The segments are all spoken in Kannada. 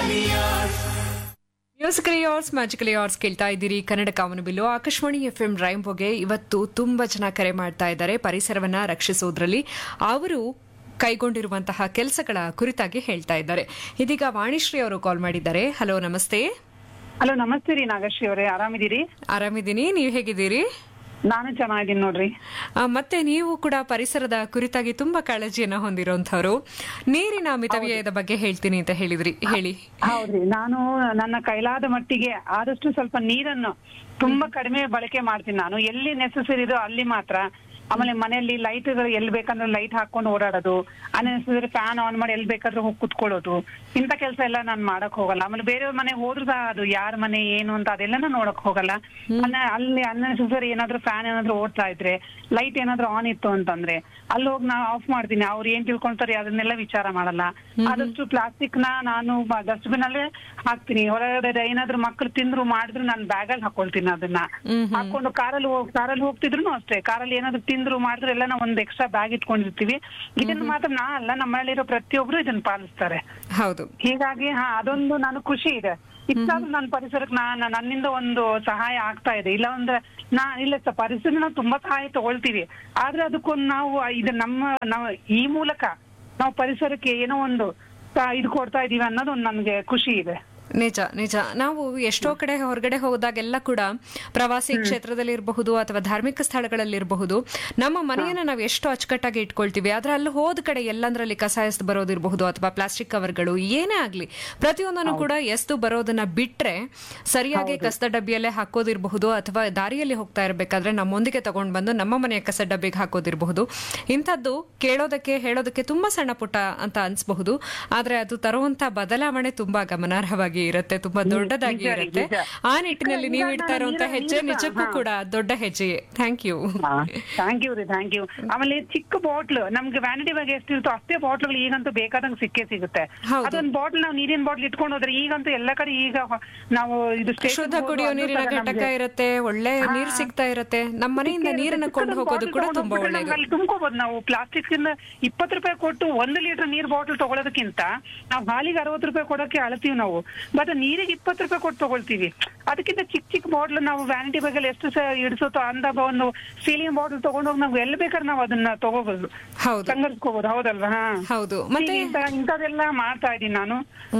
ಮ್ಯೂಸಿಕಲಿ ಆರ್ಸ್ ಮ್ಯಾಜಿಕಲಿ ಆರ್ಸ್ ಕೇಳ್ತಾ ಇದ್ದೀರಿ ಕನ್ನಡ ಕಾಮನಬಿಲ್ಲು ಆಕಾಶವಾಣಿ ಎಫ್ ಎಂ ರೈಂಬೋಗೆ ಇವತ್ತು ತುಂಬಾ ಜನ ಕರೆ ಮಾಡ್ತಾ ಇದ್ದಾರೆ ಪರಿಸರವನ್ನ ರಕ್ಷಿಸೋದ್ರಲ್ಲಿ ಅವರು ಕೈಗೊಂಡಿರುವಂತಹ ಕೆಲಸಗಳ ಕುರಿತಾಗಿ ಹೇಳ್ತಾ ಇದ್ದಾರೆ ಇದೀಗ ವಾಣಿಶ್ರೀ ಅವರು ಕಾಲ್ ಮಾಡಿದ್ದಾರೆ ಹಲೋ ನಮಸ್ತೆ ಹಲೋ ನಮಸ್ತೆ ರೀ ನಾಗಶ್ರೀ ಅವರೇ ಆರಾಮಿದ್ದೀರಿ ಆರಾಮಿದ್ದೀನಿ ನೀವು ಹೇಗಿದ್ದೀರಿ ನಾನು ಚೆನ್ನಾಗಿದ್ದೀನಿ ನೋಡ್ರಿ ಆ, ಮತ್ತೆ ನೀವು ಕೂಡ ಪರಿಸರದ ಕುರಿತಾಗಿ ತುಂಬಾ ಕಾಳಜಿಯನ್ನ ಹೊಂದಿರುವಂತವರು ನೀರಿನ ಮಿತವ್ಯಯದ ಬಗ್ಗೆ ಹೇಳ್ತೀನಿ ಅಂತ ಹೇಳಿದ್ರಿ ಹೇಳಿ ಹೌದ್ರಿ ನಾನು ನನ್ನ ಕೈಲಾದ ಮಟ್ಟಿಗೆ ಆದಷ್ಟು ಸ್ವಲ್ಪ ನೀರನ್ನು ತುಂಬಾ ಕಡಿಮೆ ಬಳಕೆ ಮಾಡ್ತೀನಿ ನಾನು ಎಲ್ಲಿ ನೆಸೆಸರಿ ಇದೋ ಅಲ್ಲಿ ಮಾತ್ರ ಆಮೇಲೆ ಮನೆಯಲ್ಲಿ ಲೈಟ್ ಎಲ್ಲಿ ಬೇಕಂದ್ರೆ ಲೈಟ್ ಹಾಕೊಂಡು ಓಡಾಡೋದು ಅನ್ನೆಸರಿ ಫ್ಯಾನ್ ಆನ್ ಮಾಡಿ ಎಲ್ಲಿ ಬೇಕಾದ್ರೂ ಹೋಗಿ ಕುತ್ಕೊಳ್ಳೋದು ಇಂಥ ಕೆಲಸ ಎಲ್ಲ ನಾನು ಮಾಡಕ್ ಹೋಗಲ್ಲ ಆಮೇಲೆ ಬೇರೆಯವ್ರ ಮನೆ ಹೋದ್ರು ಸಹ ಅದು ಯಾರ ಮನೆ ಏನು ಅಂತ ಅದೆಲ್ಲ ನೋಡಕ್ ಹೋಗಲ್ಲ ಅನ್ನ- ಅಲ್ಲಿ ಅನ್ನೆಸರಿ ಏನಾದ್ರೂ ಫ್ಯಾನ್ ಏನಾದ್ರೂ ಓಡ್ತಾ ಇದ್ರೆ ಲೈಟ್ ಏನಾದ್ರೂ ಆನ್ ಇತ್ತು ಅಂತಂದ್ರೆ ಅಲ್ಲಿ ಹೋಗಿ ನಾ ಆಫ್ ಮಾಡ್ತೀನಿ ಅವ್ರು ಏನ್ ತಿಳ್ಕೊಂತಾರೆ ಅದನ್ನೆಲ್ಲ ವಿಚಾರ ಮಾಡಲ್ಲ ಆದಷ್ಟು ಪ್ಲಾಸ್ಟಿಕ್ ನ ನಾನು ಡಸ್ಟ್ಬಿನ್ ಅಲ್ಲೇ ಹಾಕ್ತೀನಿ ಹೊರಗಡೆ ಏನಾದ್ರೂ ಮಕ್ಳು ತಿಂದ್ರು ಮಾಡಿದ್ರು ನಾನು ಬ್ಯಾಗ್ ಅಲ್ಲಿ ಹಾಕೊಳ್ತೀನಿ ಅದನ್ನ ಹಾಕೊಂಡು ಕಾರಲ್ಲಿ ಹೋಗ್ ಕಾರಲ್ಲಿ ಹೋಗ್ತಿದ್ರು ಅಷ್ಟೇ ಕಾರಲ್ಲಿ ಏನಾದ್ರು ತಿಂದ್ರು ಮಾಡಿದ್ರು ಎಲ್ಲ ನಾವು ಒಂದ್ ಎಕ್ಸ್ಟ್ರಾ ಬ್ಯಾಗ್ ಇಟ್ಕೊಂಡಿರ್ತೀವಿ ಇದನ್ನ ಮಾತ್ರ ನಾ ಅಲ್ಲ ನಮ್ಮಲ್ಲಿರೋ ಪ್ರತಿಯೊಬ್ರು ಇದನ್ನ ಪಾಲಿಸ್ತಾರೆ ಹೌದು ಹೀಗಾಗಿ ಹಾ ಅದೊಂದು ನಾನು ಖುಷಿ ಇದೆ ಇಷ್ಟಾದ್ರೂ ನನ್ನ ಪರಿಸರಕ್ಕೆ ನಾನು ನನ್ನಿಂದ ಒಂದು ಸಹಾಯ ಆಗ್ತಾ ಇದೆ ಇಲ್ಲ ಅಂದ್ರೆ ನಾ ಇಲ್ಲ ಸ ಪರಿಸರ ನಾವು ತುಂಬಾ ಸಹಾಯ ತಗೊಳ್ತೀವಿ ಆದ್ರೆ ಅದಕ್ಕೊಂದು ನಾವು ಇದು ನಮ್ಮ ನಾವು ಈ ಮೂಲಕ ನಾವು ಪರಿಸರಕ್ಕೆ ಏನೋ ಒಂದು ಸ- ಇದು ಕೊಡ್ತಾ ಇದೀವಿ ಅನ್ನೋದು ಒಂದು ನನ್ಗೆ ಖುಷಿ ಇದೆ ನಿಜ ನಿಜ ನಾವು ಎಷ್ಟೋ ಕಡೆ ಹೊರಗಡೆ ಹೋದಾಗೆಲ್ಲ ಕೂಡ ಪ್ರವಾಸಿ ಕ್ಷೇತ್ರದಲ್ಲಿ ಇರಬಹುದು ಅಥವಾ ಧಾರ್ಮಿಕ ಸ್ಥಳಗಳಲ್ಲಿ ಇರಬಹುದು ನಮ್ಮ ಮನೆಯನ್ನ ನಾವು ಎಷ್ಟು ಅಚ್ಚುಕಟ್ಟಾಗಿ ಇಟ್ಕೊಳ್ತೀವಿ ಆದ್ರೆ ಅಲ್ಲಿ ಹೋದ ಕಡೆ ಎಲ್ಲಂದ್ರಲ್ಲಿ ಕಸ ಎಸ್ದು ಬರೋದಿರಬಹುದು ಅಥವಾ ಪ್ಲಾಸ್ಟಿಕ್ ಕವರ್ಗಳು ಏನೇ ಆಗ್ಲಿ ಪ್ರತಿಯೊಂದನ್ನು ಕೂಡ ಎಸ್ದು ಬರೋದನ್ನ ಬಿಟ್ರೆ ಸರಿಯಾಗಿ ಕಸದ ಡಬ್ಬಿಯಲ್ಲೇ ಹಾಕೋದಿರಬಹುದು ಅಥವಾ ದಾರಿಯಲ್ಲಿ ಹೋಗ್ತಾ ಇರಬೇಕಾದ್ರೆ ನಮ್ಮೊಂದಿಗೆ ತಗೊಂಡ್ ಬಂದು ನಮ್ಮ ಮನೆಯ ಕಸ ಡಬ್ಬಿಗೆ ಹಾಕೋದಿರಬಹುದು ಇಂಥದ್ದು ಕೇಳೋದಕ್ಕೆ ಹೇಳೋದಕ್ಕೆ ತುಂಬಾ ಸಣ್ಣ ಪುಟ್ಟ ಅಂತ ಅನ್ಸಬಹುದು ಆದ್ರೆ ಅದು ತರುವಂತ ಬದಲಾವಣೆ ತುಂಬಾ ಗಮನಾರ್ಹವಾಗಿ ಇರುತ್ತೆ ತುಂಬಾ ದೊಡ್ಡದಾಗಿ ನಿಜ ರೀ, ಇರುತ್ತೆ ನಿಜ. ಆ ನಿಟ್ಟಿನಲ್ಲಿ ನೀವು ಇಡ್ತಾ ಇರುವಂತ ಹೆಜ್ಜೆ ನಿಜಕ್ಕೂ ಕೂಡ ದೊಡ್ಡ ಹೆಜ್ಜೆಯೇ ಥ್ಯಾಂಕ್ ಯು ಥ್ಯಾಂಕ್ ಯು ರೀ ಥ್ಯಾಂಕ್ ಯು ಆಮೇಲೆ ಚಿಕ್ಕ ಬಾಟ್ಲ್ ನಮ್ಗೆ ವ್ಯಾನಿಟಿ ಬಗ್ಗೆ ಎಷ್ಟಿರುತ್ತೋ ಅಷ್ಟೇ ಬಾಟ್ಲ್ಗಳು ಈಗಂತೂ ಬೇಕಾದಂಗೆ ಸಿಕ್ಕೇ ಸಿಗುತ್ತೆ ಹೌದು. ಅದೊಂದು ಬಾಟ್ಲ್ ನಾವು ನೀರಿನ ಬಾಟ್ಲ್ ಇಟ್ಕೊಂಡು ಹೋದ್ರೆ ಈಗಂತೂ ಎಲ್ಲ ಕಡೆ ಈಗ ಹೊ- ನಾವು ಇದು station ಶುದ್ಧ ಹೋದ್ರು ಕುಡಿಯೋ ಅದು ನೀರಿನ ಸಹ ಘಟಕ ನಮ್ಗೆ ಇರುತ್ತೆ ಒಳ್ಳೆ ನೀರ್ ಸಿಗ್ತಾ ಇರುತ್ತೆ ನಮ್ಮ ಮನೆಯಿಂದ ನೀರನ್ನ ಕೊಂಡು ಹೋಗೋದು ಕೂಡ ತುಂಬಾ ಒಳ್ಳೆಯದು ಅಲ್ಲಿ ತುಂಬ್ಕೋಬಹುದು ನಾವು ಪ್ಲಾಸ್ಟಿಕ್ ಇಂದ ಇಪ್ಪತ್ತು ರೂಪಾಯಿ ಕೊಟ್ಟು ಒಂದು ಲೀಟರ್ ನೀರ್ ಬಾಟಲ್ ತಗೊಳ್ಳೋದಕ್ಕಿಂತ ನಾವು ಹಾಲಿಗೆ ಅರವತ್ತು ರೂಪಾಯಿ ಕೊಡೋಕೆ ಅಳ್ತೀವಿ ನಾವು ಬಟ್ ನೀರಿಗೆ ಇಪ್ಪತ್ತು ರೂಪಾಯಿ ಕೊಟ್ಟು ತಗೊಳ್ತೀವಿ ಅದಕ್ಕಿಂತ ಚಿಕ್ಕ ಚಿಕ್ಕ ಬಾಟ್ಲ್ ನಾವು ವ್ಯಾನಿಟಿ ಬಗ್ಗೆ ಎಷ್ಟು ಸಹ ಇಡಿಸುತ್ತೋ ಅಂದಾಗ ಒಂದು ಸೀಲಿಂಗ್ ಬಾಟಲ್ ತಗೊಂಡೋಗಿ ನಾವು ಎಲ್ಲಿ ಬೇಕಾದ್ರೆ ನಾವು ಅದನ್ನ ತಗೋಬಹುದು ಹೌದು ಸಂಗರಿಸ್ಕೋಬಹುದು ಹೌದಲ್ವಾ ಹಾ ಹೌದು ಮತ್ತೆ ಇಂಥ ಇಂಥದೆಲ್ಲ ಮಾಡ್ತಾ ಇದ್ದೀನಿ ನಾನು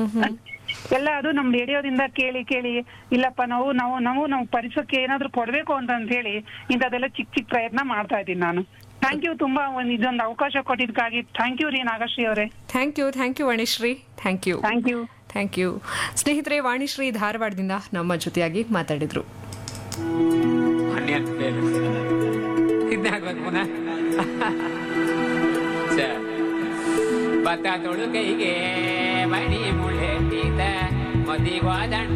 ಎಲ್ಲ ಅದು ನಮ್ ರೇಡಿಯೋದಿಂದ ಕೇಳಿ ಕೇಳಿ ಇಲ್ಲಪ್ಪ ನಾವು ನಾವು ನಾವು ನಾವು ಪರಿಸರಕ್ಕೆ ಏನಾದ್ರೂ ಕೊಡ್ಬೇಕು ಅಂತ ಅಂತ ಹೇಳಿ ಇಂಥದೆಲ್ಲ ಚಿಕ್ಕ ಚಿಕ್ಕ ಪ್ರಯತ್ನ ಮಾಡ್ತಾ ಇದ್ದೀನಿ ನಾನು ಥ್ಯಾಂಕ್ ಯು ತುಂಬಾ ಒಂದ್ ಇದೊಂದು ಅವಕಾಶ ಕೊಟ್ಟಿದ್ದಕ್ಕಾಗಿ ಥ್ಯಾಂಕ್ ಯು ರೀ ನಾಗಶ್ರೀ ಅವರೇ thank you thank you Vanishree thank you thank you thank you ಸ್ನೇಹಿತರೆ ವಾಣಿಶ್ರೀ ಧಾರವಾಡದಿಂದ ನಮ್ಮ ಜೊತೆಯಾಗಿ ಮಾತಾಡಿದ್ರು ಹನ್ನೆರಡು ಫೇಲ್ ಇದಾಗ್ಬೇಕು ಪುನಃ ಛೆ. ಭತ್ತ ತೊಳು ಕೈಗೆ ಮಣಿ ಮುಳ್ಳೆಟ್ಟಿದ್ದ ಮದಿಗೋದಂಡ